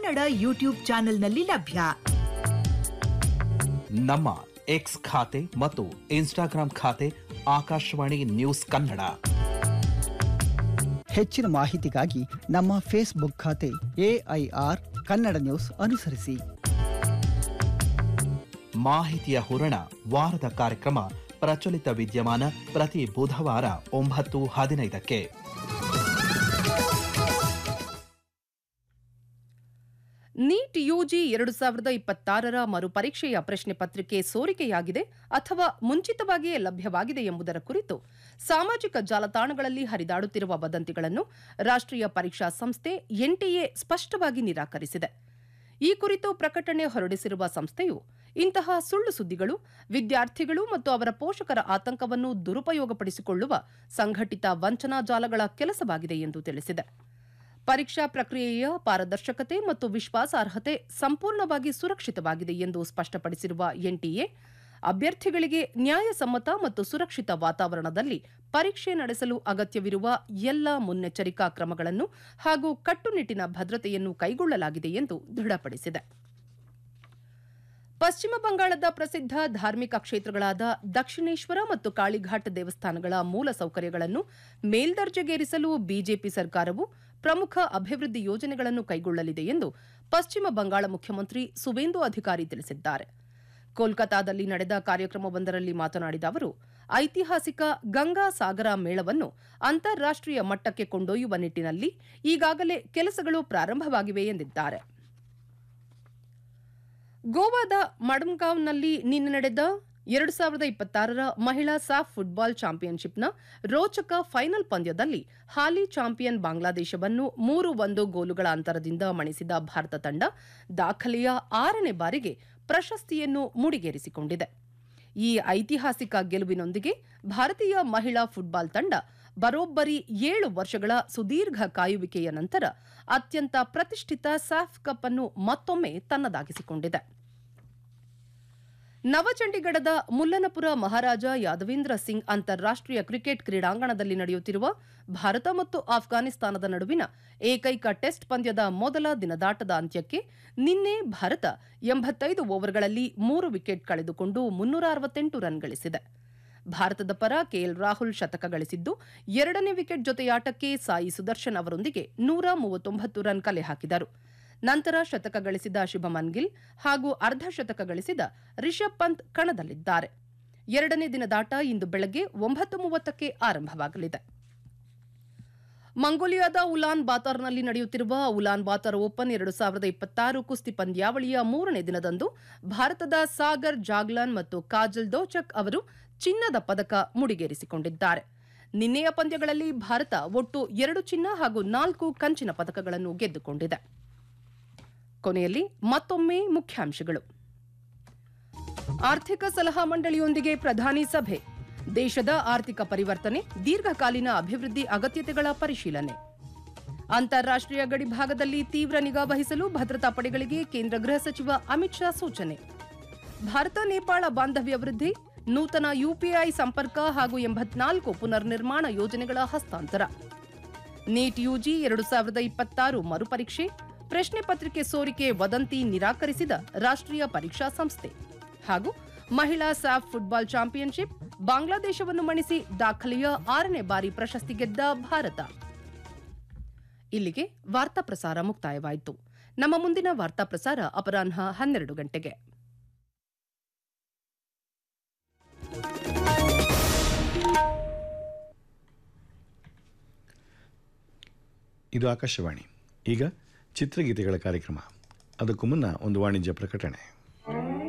Kannada YouTube ಚಾನೆಲ್ನಲ್ಲಿ ಲಭ್ಯ ನಮ್ಮ ಎಕ್ಸ್ ಖಾತೆ ಮತ್ತು ಇನ್ಸ್ಟಾಗ್ರಾಂ ಖಾತೆ ಆಕಾಶವಾಣಿ ನ್ಯೂಸ್ ಕನ್ನಡ ಹೆಚ್ಚಿನ ಮಾಹಿತಿಗಾಗಿ ನಮ್ಮ ಫೇಸ್ಬುಕ್ ಖಾತೆ ಎಐಆರ್ ಕನ್ನಡ ನ್ಯೂಸ್ ಅನುಸರಿಸಿ ಮಾಹಿತಿಯ ಹೂರಣ ವಾರದ ಕಾರ್ಯಕ್ರಮ ಪ್ರಚಲಿತ ವಿದ್ಯಮಾನ ಪ್ರತಿ ಬುಧವಾರ ಒಂಬತ್ತು ಹದಿನೈದಕ್ಕೆ ನೀಟ್ ಯುಜಿ ಎರಡು ಸಾವಿರದ ಇಪ್ಪತ್ತಾರರ ಮರುಪರೀಕ್ಷೆಯ ಪ್ರಶ್ನೆ ಪತ್ರಿಕೆ ಸೋರಿಕೆಯಾಗಿದೆ ಅಥವಾ ಮುಂಚಿತವಾಗಿಯೇ ಲಭ್ಯವಾಗಿದೆ ಎಂಬುದರ ಕುರಿತು ಸಾಮಾಜಿಕ ಜಾಲತಾಣಗಳಲ್ಲಿ ಹರಿದಾಡುತ್ತಿರುವ ವದಂತಿಗಳನ್ನು ರಾಷ್ಟ್ರೀಯ ಪರೀಕ್ಷಾ ಸಂಸ್ಥೆ ಎನ್ಟಿಎ ಸ್ಪಷ್ಟವಾಗಿ ನಿರಾಕರಿಸಿದೆ ಈ ಕುರಿತು ಪ್ರಕಟಣೆ ಹೊರಡಿಸಿರುವ ಸಂಸ್ಥೆಯು ಇಂತಹ ಸುಳ್ಳು ಸುದ್ದಿಗಳು ವಿದ್ಯಾರ್ಥಿಗಳು ಮತ್ತು ಅವರ ಪೋಷಕರ ಆತಂಕವನ್ನು ದುರುಪಯೋಗಪಡಿಸಿಕೊಳ್ಳುವ ಸಂಘಟಿತ ವಂಚನಾ ಜಾಲಗಳ ಕೆಲಸವಾಗಿದೆ ಎಂದು ತಿಳಿಸಿದೆ ಪರೀಕ್ಷಾ ಪ್ರಕ್ರಿಯೆಯ ಪಾರದರ್ಶಕತೆ ಮತ್ತು ವಿಶ್ವಾಸಾರ್ಹತೆ ಸಂಪೂರ್ಣವಾಗಿ ಸುರಕ್ಷಿತವಾಗಿದೆ ಎಂದು ಸ್ಪಷ್ಟಪಡಿಸಿರುವ ಎನ್ಟಿಎ ಅಭ್ಯರ್ಥಿಗಳಿಗೆ ನ್ಯಾಯಸಮ್ಮತ ಮತ್ತು ಸುರಕ್ಷಿತ ವಾತಾವರಣದಲ್ಲಿ ಪರೀಕ್ಷೆ ನಡೆಸಲು ಅಗತ್ಯವಿರುವ ಎಲ್ಲ ಮುನ್ನೆಚ್ಚರಿಕಾ ಕ್ರಮಗಳನ್ನು ಹಾಗೂ ಕಟ್ಟುನಿಟ್ಟಿನ ಭದ್ರತೆಯನ್ನು ಕೈಗೊಳ್ಳಲಾಗಿದೆ ಎಂದು ದೃಢಪಡಿಸಿದೆ ಪಶ್ಚಿಮ ಬಂಗಾಳದ ಪ್ರಸಿದ್ಧ ಧಾರ್ಮಿಕ ಕ್ಷೇತ್ರಗಳಾದ ದಕ್ಷಿಣೇಶ್ವರ ಮತ್ತು ಕಾಳಿಘಾಟ್ ದೇವಸ್ಥಾನಗಳ ಮೂಲ ಸೌಕರ್ಯಗಳನ್ನು ಮೇಲ್ದರ್ಜೆಗೇರಿಸಲು ಬಿಜೆಪಿ ಸರ್ಕಾರವು ಪ್ರಮುಖ ಅಭಿವೃದ್ಧಿ ಯೋಜನೆಗಳನ್ನು ಕೈಗೊಳ್ಳಲಿದೆ ಎಂದು ಪಶ್ಚಿಮ ಬಂಗಾಳ ಮುಖ್ಯಮಂತ್ರಿ ಸುವೇಂದು ಅಧಿಕಾರಿ ತಿಳಿಸಿದ್ದಾರೆ ಕೋಲ್ಕತಾದಲ್ಲಿ ನಡೆದ ಕಾರ್ಯಕ್ರಮವೊಂದರಲ್ಲಿ ಮಾತನಾಡಿದ ಅವರು ಐತಿಹಾಸಿಕ ಗಂಗಾ ಸಾಗರ ಮೇಳವನ್ನು ಅಂತಾರಾಷ್ಟೀಯ ಮಟ್ಟಕ್ಕೆ ಕೊಂಡೊಯ್ಯುವ ನಿಟ್ಟಿನಲ್ಲಿ ಈಗಾಗಲೇ ಕೆಲಸಗಳು ಪ್ರಾರಂಭವಾಗಿವೆ ಎಂದಿದ್ದಾರೆ ಗೋವಾದ ಮಡಮ್ಗಾವ್ನಲ್ಲಿ ನಿನ್ನೆ ನಡೆದ ಎರಡು ಸಾವಿರದ ಇಪ್ಪತ್ತಾರರ ಮಹಿಳಾ ಸಾಫ್ ಫುಟ್ಬಾಲ್ ಚಾಂಪಿಯನ್ಶಿಪ್ನ ರೋಚಕ ಫೈನಲ್ ಪಂದ್ಯದಲ್ಲಿ ಹಾಲಿ ಚಾಂಪಿಯನ್ ಬಾಂಗ್ಲಾದೇಶವನ್ನು ಮೂರು ಒಂದು ಗೋಲುಗಳ ಅಂತರದಿಂದ ಮಣಿಸಿದ ಭಾರತ ತಂಡ ದಾಖಲೆಯ ಆರನೇ ಬಾರಿಗೆ ಪ್ರಶಸ್ತಿಯನ್ನು ಮುಡಿಗೇರಿಸಿಕೊಂಡಿದೆ ಈ ಐತಿಹಾಸಿಕ ಗೆಲುವಿನೊಂದಿಗೆ ಭಾರತೀಯ ಮಹಿಳಾ ಫುಟ್ಬಾಲ್ ತಂಡ ಬರೋಬ್ಬರಿ ಏಳು ವರ್ಷಗಳ ಸುದೀರ್ಘ ಕಾಯುವಿಕೆಯ ನಂತರ ಅತ್ಯಂತ ಪ್ರತಿಷ್ಠಿತ ಸಾಫ್ ಕಪ್ ಅನ್ನು ಮತ್ತೊಮ್ಮೆ ತನ್ನದಾಗಿಸಿಕೊಂಡಿದೆ ನವಚಂಡೀಗಢದ ಮುಲ್ಲನಪುರ ಮಹಾರಾಜ ಯಾದವೇಂದ್ರ ಸಿಂಗ್ ಅಂತಾರಾಷ್ಟೀಯ ಕ್ರಿಕೆಟ್ ಕ್ರೀಡಾಂಗಣದಲ್ಲಿ ನಡೆಯುತ್ತಿರುವ ಭಾರತ ಮತ್ತು ಆಫ್ಘಾನಿಸ್ತಾನದ ನಡುವಿನ ಏಕೈಕ ಟೆಸ್ಟ್ ಪಂದ್ಯದ ಮೊದಲ ದಿನದಾಟದ ಅಂತ್ಯಕ್ಕೆ ನಿನ್ನೆ ಭಾರತ ಎಂಬತ್ತೈದು ಓವರ್ಗಳಲ್ಲಿ ಮೂರು ವಿಕೆಟ್ ಕಳೆದುಕೊಂಡು ಮುನ್ನೂರ ಅರವತ್ತೆಂಟು ರನ್ ಗಳಿಸಿದೆ ಭಾರತದ ಪರ ಕೆಎಲ್ ರಾಹುಲ್ ಶತಕ ಗಳಿಸಿದ್ದು ಎರಡನೇ ವಿಕೆಟ್ ಜೊತೆಯಾಟಕ್ಕೆ ಸಾಯಿ ಸುದರ್ಶನ್ ಅವರೊಂದಿಗೆ ನೂರ ಮೂವತ್ತೊಂಬತ್ತು ರನ್ ಕಲೆ ಹಾಕಿದರು ನಂತರ ಶತಕ ಗಳಿಸಿದ ಶುಭಮನ್ ಗಿಲ್ ಹಾಗೂ ಅರ್ಧ ಶತಕ ಗಳಿಸಿದ ರಿಷಬ್ ಪಂತ್ ಕಣದಲ್ಲಿದ್ದಾರೆ ಎರಡನೇ ದಿನದಾಟ ಇಂದು ಬೆಳಗ್ಗೆ ಒಂಬತ್ತು ಮೂವತ್ತಕ್ಕೆ ಆರಂಭವಾಗಲಿದೆ ಮಂಗೋಲಿಯಾದ ಉಲಾನ್ ಬಾತಾರ್ನಲ್ಲಿ ನಡೆಯುತ್ತಿರುವ ಉಲಾನ್ ಬಾತಾರ್ ಓಪನ್ ಎರಡು ಸಾವಿರದ ಇಪ್ಪತ್ತಾರು ಕುಸ್ತಿ ಪಂದ್ಯಾವಳಿಯ ಮೂರನೇ ದಿನದಂದು ಭಾರತದ ಸಾಗರ್ ಜಾಗ್ಲಾನ್ ಮತ್ತು ಕಾಜಲ್ ದೋಚಕ್ ಅವರು ಚಿನ್ನದ ಪದಕ ಮುಡಿಗೇರಿಸಿಕೊಂಡಿದ್ದಾರೆ ನಿನ್ನೆಯ ಪಂದ್ಯಗಳಲ್ಲಿ ಭಾರತ ಒಟ್ಟು ಎರಡು ಚಿನ್ನ ಹಾಗೂ ನಾಲ್ಕು ಕಂಚಿನ ಪದಕಗಳನ್ನು ಗೆದ್ದುಕೊಂಡಿದೆ ಕೊನೆಯಲ್ಲಿ ಮತ್ತೊಮ್ಮೆ ಮುಖ್ಯಾಂಶಗಳು ಆರ್ಥಿಕ ಸಲಹಾ ಮಂಡಳಿಯೊಂದಿಗೆ ಪ್ರಧಾನಿ ಸಭೆ ದೇಶದ ಆರ್ಥಿಕ ಪರಿವರ್ತನೆ ದೀರ್ಘಕಾಲೀನ ಅಭಿವೃದ್ಧಿ ಅಗತ್ಯತೆಗಳ ಪರಿಶೀಲನೆ ಅಂತಾರಾಷ್ಟೀಯ ಗಡಿ ಭಾಗದಲ್ಲಿ ತೀವ್ರ ನಿಗಾ ವಹಿಸಲು ಭದ್ರತಾ ಪಡೆಗಳಿಗೆ ಕೇಂದ್ರ ಗೃಹ ಸಚಿವ ಅಮಿತ್ ಶಾ ಸೂಚನೆ ಭಾರತ ನೇಪಾಳ ಬಾಂಧವ್ಯ ವೃದ್ಧಿ ನೂತನ ಯುಪಿಐ ಸಂಪರ್ಕ ಹಾಗೂ ಎಂಬತ್ನಾಲ್ಕು ಪುನರ್ನಿರ್ಮಾಣ ಯೋಜನೆಗಳ ಹಸ್ತಾಂತರ ನೀಟ್ ಯುಜಿ ಎರಡು ಸಾವಿರದ ಇಪ್ಪತ್ತಾರು ಮರುಪರೀಕ್ಷೆ ಪ್ರಶ್ನೆ ಪತ್ರಿಕೆ ಸೋರಿಕೆ ವದಂತಿ ನಿರಾಕರಿಸಿದ ರಾಷ್ಟ್ರೀಯ ಪರೀಕ್ಷಾ ಸಂಸ್ಥೆ ಹಾಗೂ ಮಹಿಳಾ ಸಾಫ್ ಫುಟ್ಬಾಲ್ ಚಾಂಪಿಯನ್ಶಿಪ್ ಬಾಂಗ್ಲಾದೇಶವನ್ನು ಮಣಿಸಿ ದಾಖಲೆಯ ಆರನೇ ಬಾರಿ ಪ್ರಶಸ್ತಿ ಗೆದ್ದ ಭಾರತ ಇಲ್ಲಿಗೆ ವಾರ್ತಾ ಪ್ರಸಾರ ಮುಕ್ತಾಯವಾಯಿತು ನಮ್ಮ ಮುಂದಿನ ವಾರ್ತಾ ಪ್ರಸಾರ ಅಪರಾಹ್ನ ಹನ್ನೆರಡು ಗಂಟೆಗೆ ಇದು ಆಕಾಶವಾಣಿ ಈಗ ಚಿತ್ರಗೀತೆಗಳ ಕಾರ್ಯಕ್ರಮ ಅದಕ್ಕೂ ಮುನ್ನ ಒಂದು ವಾಣಿಜ್ಯ ಪ್ರಕಟಣೆ